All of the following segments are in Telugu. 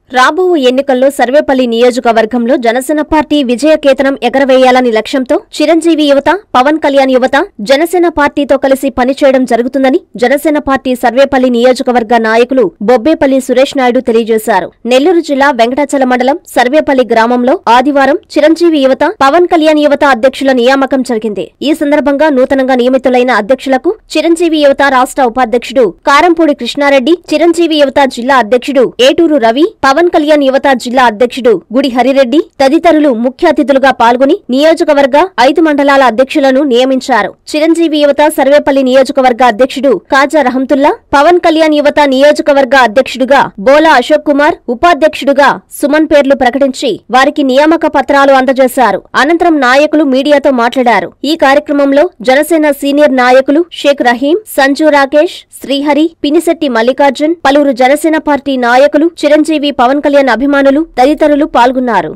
రాబో ఎన్నికల్లో సర్వేపల్లి నియోజకవర్గంలో జనసేన పార్టీ విజయకేతనం ఎగరవేయాలని లక్ష్యంతో చిరంజీవి యువత పవన్ కళ్యాణ్ యువత జనసేన పార్టీతో కలిసి పనిచేయడం జరుగుతుందని జనసేన పార్టీ సర్వేపల్లి నియోజకవర్గ నాయకులు బొబ్బేపల్లి సురేష్ నాయుడు తెలియజేశారు నెల్లూరు జిల్లా వెంకటాచల మండలం సర్వేపల్లి గ్రామంలో ఆదివారం చిరంజీవి యువత పవన్ కళ్యాణ్ యువత అధ్యక్షుల నియామకం జరిగింది ఈ సందర్భంగా నూతనంగా నియమితులైన అధ్యక్షులకు చిరంజీవి యువత రాష్ట్ర ఉపాధ్యక్షుడు కారంపూడి కృష్ణారెడ్డి చిరంజీవి యువత జిల్లా అధ్యక్షుడు ఏటూరు రవి పవన్ కళ్యాణ్ యువత జిల్లా అధ్యక్షుడు గుడి హరిరెడ్డి తదితరులు ముఖ్య అతిథులుగా పాల్గొని నియోజకవర్గ ఐదు మండలాల అధ్యక్షులను నియమించారు చిరంజీవి యువత సర్వేపల్లి నియోజకవర్గ అధ్యక్షుడు కాజా రహంతుల్లా పవన్ కళ్యాణ్ యువత నియోజకవర్గ అధ్యక్షుడుగా బోలా అశోక్ కుమార్ ఉపాధ్యక్షుడుగా సుమన్ పేర్లు ప్రకటించి వారికి నియామక పత్రాలు అందజేశారు అనంతరం నాయకులు మీడియాతో మాట్లాడారు ఈ కార్యక్రమంలో జనసేన సీనియర్ నాయకులు షేక్ రహీం సంజు రాకేష్ శ్రీహరి పినిశెట్టి మల్లికార్జున్ పలువురు జనసేన పార్టీ నాయకులు చిరంజీవి పవన్ కళ్యాణ్ అభిమానులు తదితరులు పాల్గొన్నారు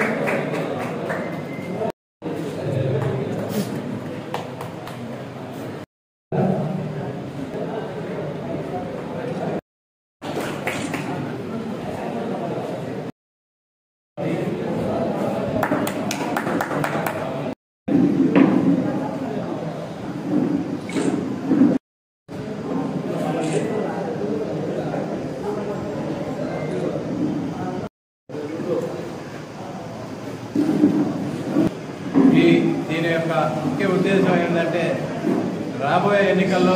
ఈ దీని యొక్క ముఖ్య ఉద్దేశం ఏంటంటే రాబోయే ఎన్నికల్లో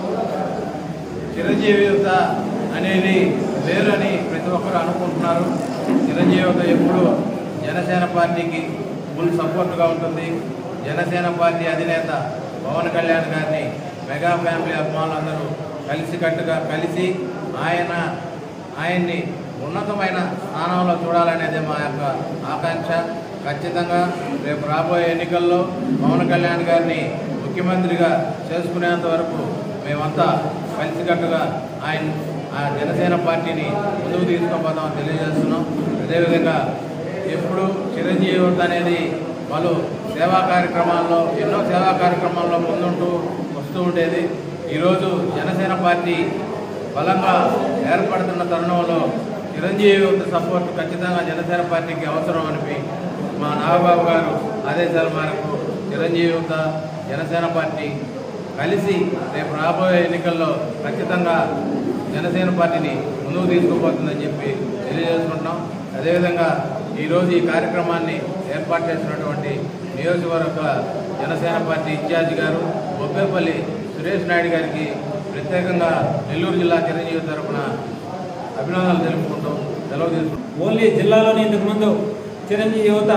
చిరంజీవిత అనేది వేరని ప్రతి ఒక్కరు అనుకుంటున్నారు చిరంజీవిత ఎప్పుడు జనసేన పార్టీకి ఫుల్ సపోర్ట్గా ఉంటుంది జనసేన పార్టీ అధినేత పవన్ కళ్యాణ్ గారిని మెగా ఫ్యామిలీ అభిమానులందరూ కలిసికట్టుగా కలిసి ఆయన ఆయన్ని ఉన్నతమైన స్థానంలో చూడాలనేది మా యొక్క ఆకాంక్ష ఖచ్చితంగా రేపు రాబోయే ఎన్నికల్లో పవన్ కళ్యాణ్ గారిని ముఖ్యమంత్రిగా చేసుకునేంత వరకు మేమంతా కలిసికట్టుగా ఆయన ఆ జనసేన పార్టీని ముందుకు తీసుకుపోతామని తెలియజేస్తున్నాం అదేవిధంగా ఎప్పుడు చిరంజీవి యువత అనేది వాళ్ళు సేవా కార్యక్రమాల్లో ఎన్నో సేవా కార్యక్రమాల్లో ముందుంటూ వస్తూ ఉండేది ఈరోజు జనసేన పార్టీ బలంగా ఏర్పడుతున్న తరుణంలో చిరంజీవి యువత సపోర్ట్ ఖచ్చితంగా జనసేన పార్టీకి అవసరం అని మా నాగబాబు గారు ఆదేశాల మేరకు చిరంజీవి యువత జనసేన పార్టీ కలిసి రేపు రాబోయే ఎన్నికల్లో ఖచ్చితంగా జనసేన పార్టీని ముందుకు తీసుకుపోతుందని చెప్పి తెలియజేసుకుంటున్నాం అదేవిధంగా ఈరోజు ఈ కార్యక్రమాన్ని ఏర్పాటు చేసినటువంటి నియోజకవర్గ జనసేన పార్టీ ఇన్ఛార్జి గారు బొబ్బేపల్లి సురేష్ నాయుడు గారికి ప్రత్యేకంగా నెల్లూరు జిల్లా చిరంజీవి తరఫున అభినందనలు తెలుపుకుంటూ సెలవు తీసుకుంటాం ఓన్లీ జిల్లాలోని ఇంతకుముందు చిరంజీవి యువత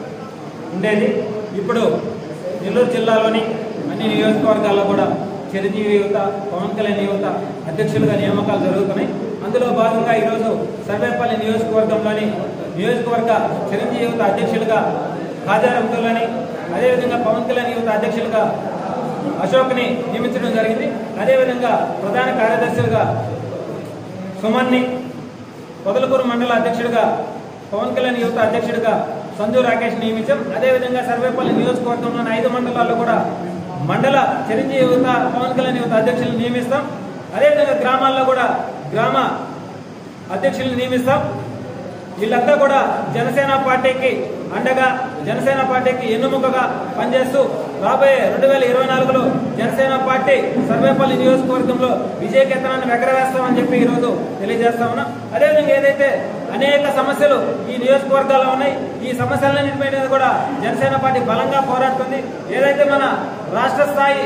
ఉండేది ఇప్పుడు నెల్లూరు జిల్లాలోని అన్ని నియోజకవర్గాల్లో కూడా చిరంజీవి యువత పవన్ కళ్యాణ్ యువత అధ్యక్షులుగా నియామకాలు జరుగుతున్నాయి అందులో భాగంగా ఈరోజు సర్వేపల్లి నియోజకవర్గంలోని నియోజకవర్గ చిరంజీవి యువత అధ్యక్షులుగా హాజరంతులని అదేవిధంగా పవన్ కళ్యాణ్ యువత అధ్యక్షులుగా అశోక్ని నియమించడం జరిగింది అదేవిధంగా ప్రధాన కార్యదర్శులుగా సుమన్ని పొదలకూరు మండల అధ్యక్షుడిగా పవన్ కళ్యాణ్ యువత అధ్యక్షుడిగా సంజు రాకేష్ నియమించాం అదేవిధంగా సర్వేపల్లి నియోజకవర్గంలోని ఐదు మండలాల్లో కూడా మండల చిరంజీవి యువత పవన్ కళ్యాణ్ యువత అధ్యక్షులను నియమిస్తాం అదేవిధంగా గ్రామాల్లో కూడా గ్రామ అధ్యక్షులను నియమిస్తాం వీళ్ళంతా కూడా జనసేన పార్టీకి అండగా జనసేన పార్టీకి ఎన్నుముకగా పనిచేస్తూ రాబోయే రెండు వేల ఇరవై నాలుగులో జనసేన పార్టీ సర్వేపల్లి నియోజకవర్గంలో విజయకేతనాన్ని ఎగరవేస్తామని చెప్పి ఈరోజు తెలియజేస్తా ఉన్నాం అదేవిధంగా ఏదైతే అనేక సమస్యలు ఈ నియోజకవర్గాల్లో ఉన్నాయి ఈ సమస్యలన్నింటి మీద కూడా జనసేన పార్టీ బలంగా పోరాడుతుంది ఏదైతే మన రాష్ట్ర స్థాయి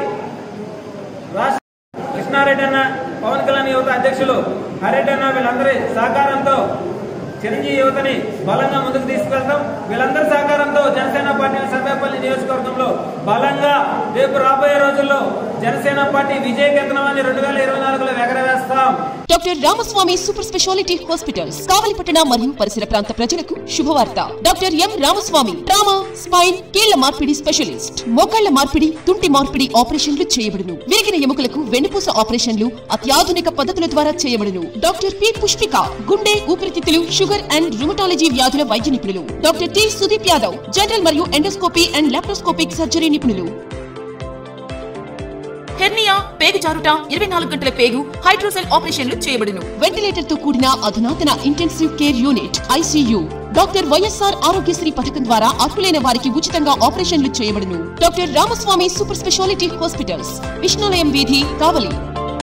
రాష్ట్ర కృష్ణారెడ్డి అన్న పవన్ కళ్యాణ్ యువత అధ్యక్షులు హరెడ్డి అన్న వీళ్ళందరి సహకారంతో చిరంజీవి యువతని బలంగా ముందుకు తీసుకెళ్తాం వీళ్ళందరి సహకారంతో జనసేన పార్టీ సర్వేపల్లి నియోజకవర్గంలో బలంగా రేపు రాబోయే రోజుల్లో జనసేన పార్టీ విజయకేతనమని రెండు వేల ఇరవై నాలుగులో ఎగరవేస్తాం doctor Ramaswamy super speciality hospitals కావలిపట్టణ మరియు పరిసర ప్రాంత ప్రజలకు శుభవార్త doctor M Ramaswamy trauma spine కీళ్ల మార్పిడి స్పెషలిస్ట్ మోకాళ్ల మార్పిడి తుంటి మార్పిడి ఆపరేషన్లు చేయబడును విరిగిన ఎముకలకు వెన్నుపూస ఆపరేషన్లు అత్యాధునిక పద్ధతుల ద్వారా చేయబడును డాక్టర్ పి పుష్పిక గుండె ఊపిరితిత్తులు షుగర్ అండ్ రుమటాలజీ వ్యాధుల వైద్య నిపుణులు doctor T Sudeep Yadav general మరియు ఎండోస్కోపీ అండ్ లాప్రోస్కోపిక్ సర్జరీ నిపుణులు హెర్నియా పేగు జారుట ఇరవై నాలుగు గంటల పేగు హైడ్రోసెల్ ఆపరేషన్లు చేయబడును వెంటిలేటర్ తో కూడిన అధునాతన intensive care unit ICU doctor YSR Aarogyasri పథకం ద్వారా అర్హులైన వారికి ఉచితంగా ఆపరేషన్లు చేయబడును doctor Ramaswamy super speciality hospitals Vishnulayam వీధి కావలి